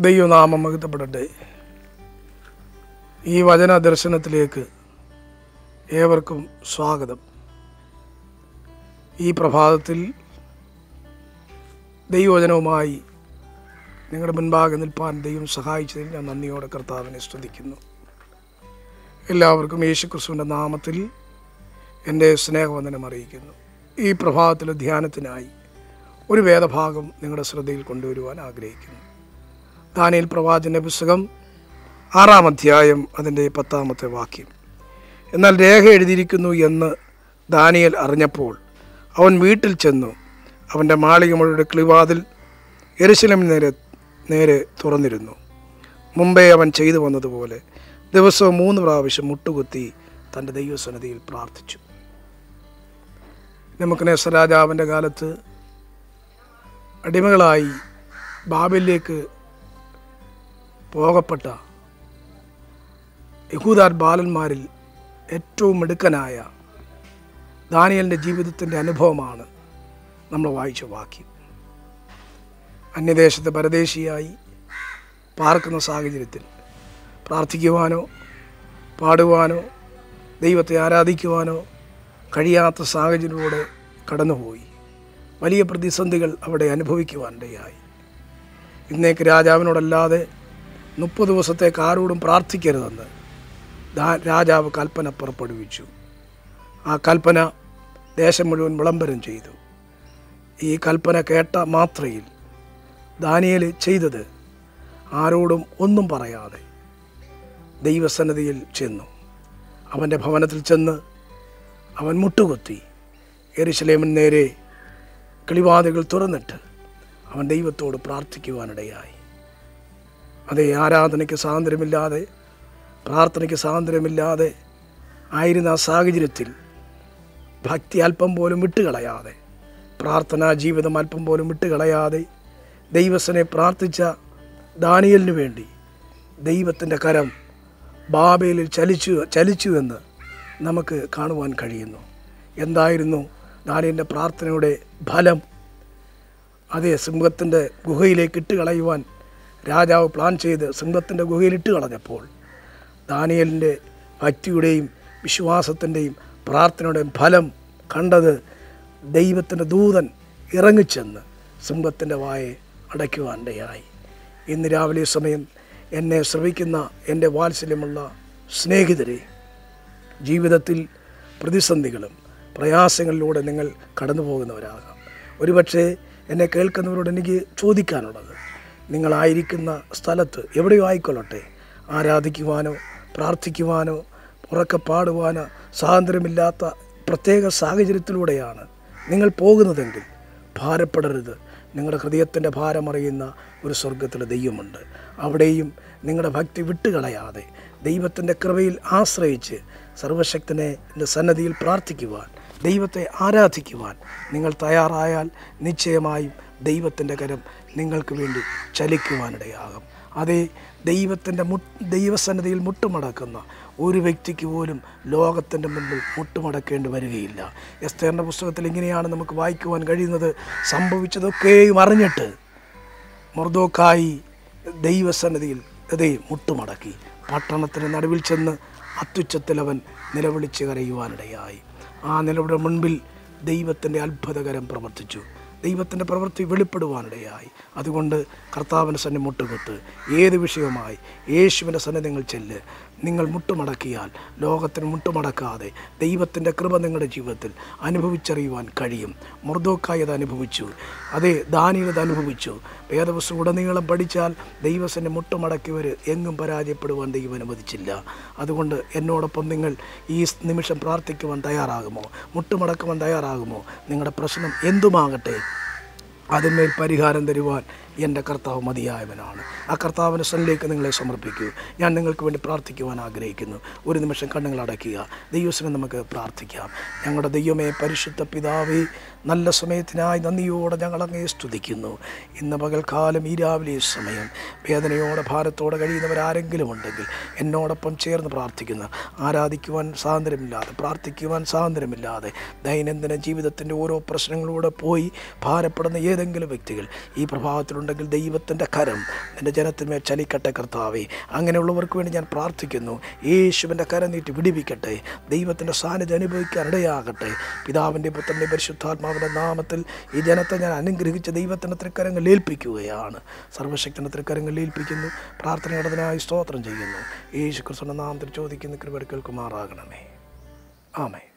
ദൈവനാമം മഹത്വപ്പെടട്ടെ ഈ വചന ദർശനത്തിലേക്ക് ഏവർക്കും സ്വാഗതം ഈ പ്രഭാതത്തിൽ ദൈവവചനവുമായി നിങ്ങളുടെ മുൻപാകെ നിൽപ്പാൻ ദൈവം സഹായിച്ചതിൽ ഞാൻ നന്ദിയോടെ കർത്താവിനെ സ്തുതിക്കുന്നു എല്ലാവർക്കും യേശു ക്രിസ്തുവിൻ്റെ നാമത്തിൽ എൻ്റെ സ്നേഹവന്ദനം അറിയിക്കുന്നു ഈ പ്രഭാതത്തിലെ ധ്യാനത്തിനായി ഒരു വേദഭാഗം നിങ്ങളുടെ ശ്രദ്ധയിൽ കൊണ്ടുവരുവാൻ ആഗ്രഹിക്കുന്നു ദാനിയൽ പ്രവാചൻ്റെ പുസ്തകം ആറാം അധ്യായം അതിൻ്റെ പത്താമത്തെ വാക്യം എന്നാൽ രേഖ എഴുതിയിരിക്കുന്നു എന്ന് ദാനിയൽ അറിഞ്ഞപ്പോൾ അവൻ വീട്ടിൽ ചെന്നു അവൻ്റെ മാളികമുകളുടെ കിളിവാതിൽ എരുശലമിന് നേരെ നേരെ തുറന്നിരുന്നു മുമ്പേ അവൻ ചെയ്തു വന്നതുപോലെ ദിവസവും മൂന്ന് പ്രാവശ്യം മുട്ടുകുത്തി തൻ്റെ ദൈവസന്നിധിയിൽ പ്രാർത്ഥിച്ചു നമുക്ക് രാജാവിൻ്റെ കാലത്ത് അടിമകളായി ബാബിലേക്ക് പോകപ്പെട്ട യഹൂദാർ ബാലന്മാരിൽ ഏറ്റവും മിടുക്കനായ ദാനിയലിൻ്റെ ജീവിതത്തിൻ്റെ അനുഭവമാണ് നമ്മൾ വായിച്ച വാക്യം അന്യദേശത്ത് പരദേശിയായി പാർക്കുന്ന സാഹചര്യത്തിൽ പ്രാർത്ഥിക്കുവാനോ പാടുവാനോ ദൈവത്തെ ആരാധിക്കുവാനോ കഴിയാത്ത സാഹചര്യത്തിലൂടെ കടന്നുപോയി വലിയ പ്രതിസന്ധികൾ അവിടെ അനുഭവിക്കുവാനിടയായി ഇന്നേക്ക് രാജാവിനോടല്ലാതെ മുപ്പത് ദിവസത്തേക്ക് ആരോടും പ്രാർത്ഥിക്കരുതെന്ന് ദാ- രാജാവ് കൽപ്പന പുറപ്പെടുവിച്ചു ആ കൽപ്പന ദേശം മുഴുവൻ വിളംബരം ചെയ്തു ഈ കൽപ്പന കേട്ട മാത്രയിൽ ദാനിയേൽ ചെയ്തത് ആരോടും ഒന്നും പറയാതെ ദൈവസന്നിധിയിൽ ചെന്നു അവൻ്റെ ഭവനത്തിൽ ചെന്ന് അവൻ മുട്ടുകുത്തി എരുശലേമിന് നേരെ കിളിവാതികൾ തുറന്നിട്ട് അവൻ ദൈവത്തോട് പ്രാർത്ഥിക്കുവാനിടയായി അതേ ആരാധനയ്ക്ക് സ്വാതന്ത്ര്യമില്ലാതെ പ്രാർത്ഥനയ്ക്ക് സ്വാതന്ത്ര്യമില്ലാതെ ആയിരുന്ന ആ സാഹചര്യത്തിൽ ഭക്തി അല്പം പോലും വിട്ടുകളയാതെ പ്രാർത്ഥനാ ജീവിതം അല്പം പോലും വിട്ടുകളയാതെ ദൈവസനെ പ്രാർത്ഥിച്ച ദാനിയലിനു വേണ്ടി ദൈവത്തിൻ്റെ കരം ബാബേലിൽ ചലിച്ചു ചലിച്ചു എന്ന് നമുക്ക് കാണുവാൻ കഴിയുന്നു എന്തായിരുന്നു ദാനിയലിൻ്റെ പ്രാർത്ഥനയുടെ ഫലം അതേ സിംഹത്തിൻ്റെ ഗുഹയിലേക്ക് ഇട്ട് കളയുവാൻ രാജാവ് പ്ലാൻ ചെയ്ത് സിംഹത്തിൻ്റെ ഗുഹയിൽ ഇട്ട് കളഞ്ഞപ്പോൾ ദാനിയലിൻ്റെ ഭക്തിയുടെയും വിശ്വാസത്തിൻ്റെയും പ്രാർത്ഥനയുടെയും ഫലം കണ്ടത് ദൈവത്തിൻ്റെ ദൂതൻ ഇറങ്ങിച്ചെന്ന് സിംഹത്തിൻ്റെ വായെ അടയ്ക്കുവാനിടയായി ഇന്ന് രാവിലെ സമയം എന്നെ ശ്രവിക്കുന്ന എൻ്റെ വാത്സല്യമുള്ള സ്നേഹിതരെ ജീവിതത്തിൽ പ്രതിസന്ധികളും പ്രയാസങ്ങളിലൂടെ നിങ്ങൾ കടന്നു പോകുന്നവരാകാം ഒരുപക്ഷെ എന്നെ കേൾക്കുന്നവരോട് എനിക്ക് ചോദിക്കാനുള്ളത് നിങ്ങളായിരിക്കുന്ന സ്ഥലത്ത് എവിടെയോ ആയിക്കൊള്ളട്ടെ ആരാധിക്കുവാനോ പ്രാർത്ഥിക്കുവാനോ ഉറക്കെ പാടുവാനോ സ്വാതന്ത്ര്യമില്ലാത്ത പ്രത്യേക സാഹചര്യത്തിലൂടെയാണ് നിങ്ങൾ പോകുന്നതെങ്കിൽ ഭാരപ്പെടരുത് നിങ്ങളുടെ ഹൃദയത്തിൻ്റെ ഭാരമറിയുന്ന ഒരു സ്വർഗത്തിലെ ദൈവമുണ്ട് അവിടെയും നിങ്ങളുടെ ഭക്തി വിട്ടുകളയാതെ ദൈവത്തിൻ്റെ കൃപയിൽ ആശ്രയിച്ച് സർവശക്തനെ എൻ്റെ സന്നദ്ധിയിൽ പ്രാർത്ഥിക്കുവാൻ ദൈവത്തെ ആരാധിക്കുവാൻ നിങ്ങൾ തയ്യാറായാൽ നിശ്ചയമായും ദൈവത്തിൻ്റെ കരം നിങ്ങൾക്ക് വേണ്ടി ചലിക്കുവാനിടയാകും അതേ ദൈവത്തിൻ്റെ മു ദൈവസന്നദ്ധിയിൽ മുട്ടുമടക്കുന്ന ഒരു വ്യക്തിക്ക് പോലും ലോകത്തിൻ്റെ മുൻപിൽ മുട്ടുമടക്കേണ്ടി വരികയില്ല എസ്തേറിൻ്റെ പുസ്തകത്തിൽ ഇങ്ങനെയാണ് നമുക്ക് വായിക്കുവാൻ കഴിയുന്നത് സംഭവിച്ചതൊക്കെയും അറിഞ്ഞിട്ട് മർദോക്കായി ദൈവസന്നിധിയിൽ അതേ മുട്ടുമടക്കി പട്ടണത്തിന് നടുവിൽ ചെന്ന് അത്യുച്ചത്തിൽ അവൻ നിലവിളിച്ച് കരയുവാനിടയായി ആ നിലവിടെ മുൻപിൽ ദൈവത്തിൻ്റെ അത്ഭുതകരം പ്രവർത്തിച്ചു ദൈവത്തിൻ്റെ പ്രവൃത്തി വെളിപ്പെടുവാനിടയായി അതുകൊണ്ട് കർത്താവിൻ്റെ സന്നി മുട്ടുകൊത്ത് ഏത് വിഷയവുമായി യേശുവിൻ്റെ സന്നിധി നിങ്ങൾ ചെല്ല് നിങ്ങൾ മുട്ടുമടക്കിയാൽ ലോകത്തിന് മുട്ടുമടക്കാതെ ദൈവത്തിൻ്റെ കൃപ നിങ്ങളുടെ ജീവിതത്തിൽ അനുഭവിച്ചറിയുവാൻ കഴിയും മൃദോക്കായി അത് അനുഭവിച്ചു അതേ ദാനിയിൽ അത് അനുഭവിച്ചു വേദവസ്തു ഉടനീളം പഠിച്ചാൽ ദൈവസന്നെ മുട്ടുമടക്കിയവർ എങ്ങും പരാജയപ്പെടുവാൻ ദൈവം അനുവദിച്ചില്ല അതുകൊണ്ട് എന്നോടൊപ്പം നിങ്ങൾ ഈ നിമിഷം പ്രാർത്ഥിക്കുവാൻ തയ്യാറാകുമോ മുട്ടുമടക്കുവാൻ തയ്യാറാകുമോ നിങ്ങളുടെ പ്രശ്നം എന്തുമാകട്ടെ അതിന്മേൽ പരിഹാരം തരുവാൻ എൻ്റെ കർത്താവ് മതിയായവനാണ് ആ കർത്താവിൻ്റെ സന്നിലേക്ക് നിങ്ങളെ സമർപ്പിക്കൂ ഞാൻ നിങ്ങൾക്ക് വേണ്ടി പ്രാർത്ഥിക്കുവാൻ ആഗ്രഹിക്കുന്നു ഒരു നിമിഷം കണ്ണുകൾ അടയ്ക്കുക ദൈവസിനെ നമുക്ക് പ്രാർത്ഥിക്കാം ഞങ്ങളുടെ ദൈവമേ പരിശുദ്ധ പിതാവേ നല്ല സമയത്തിനായി നന്ദിയോടെ ഞങ്ങൾ അങ്ങേ സ്തുതിക്കുന്നു ഇന്ന് പകൽക്കാലം ഈ രാവിലെ ഈ സമയം വേദനയോടെ ഭാരത്തോടെ കഴിയുന്നവരാരെങ്കിലും ഉണ്ടെങ്കിൽ എന്നോടൊപ്പം ചേർന്ന് പ്രാർത്ഥിക്കുന്ന ആരാധിക്കുവാൻ സ്വാതന്ത്ര്യമില്ലാതെ പ്രാർത്ഥിക്കുവാൻ സ്വാതന്ത്ര്യമില്ലാതെ ദൈനംദിന ജീവിതത്തിൻ്റെ ഓരോ പ്രശ്നങ്ങളിലൂടെ പോയി ഭാരപ്പെടുന്ന ഏതെങ്കിലും വ്യക്തികൾ ഈ പ്രഭാതത്തിലുണ്ട് ബുദ്ധിമുട്ടുകളുണ്ടെങ്കിൽ ദൈവത്തിൻ്റെ കരം എൻ്റെ ജനത്തിന്മേൽ ചലിക്കട്ടെ കർത്താവേ അങ്ങനെയുള്ളവർക്ക് വേണ്ടി ഞാൻ പ്രാർത്ഥിക്കുന്നു യേശുവിൻ്റെ കരം നീട്ടി വിടിവിക്കട്ടെ ദൈവത്തിൻ്റെ സാന്നിധ്യം അനുഭവിക്കാൻ ഇടയാകട്ടെ പിതാവിൻ്റെ പുത്രൻ്റെ പരിശുദ്ധാത്മാവിൻ്റെ നാമത്തിൽ ഈ ജനത്തെ ഞാൻ അനുഗ്രഹിച്ച ദൈവത്തിൻ്റെ തൃക്കരങ്ങളിൽ ഏൽപ്പിക്കുകയാണ് സർവശക്തിൻ്റെ തൃക്കരങ്ങളിൽ ഏൽപ്പിക്കുന്നു പ്രാർത്ഥനയുടേതിനായി സ്തോത്രം ചെയ്യുന്നു യേശു ക്രിസ്തുവിൻ്റെ നാമത്തിൽ ചോദിക്കുന്ന കൃപ കേൾക്കുമാറാകണമേ ആമേ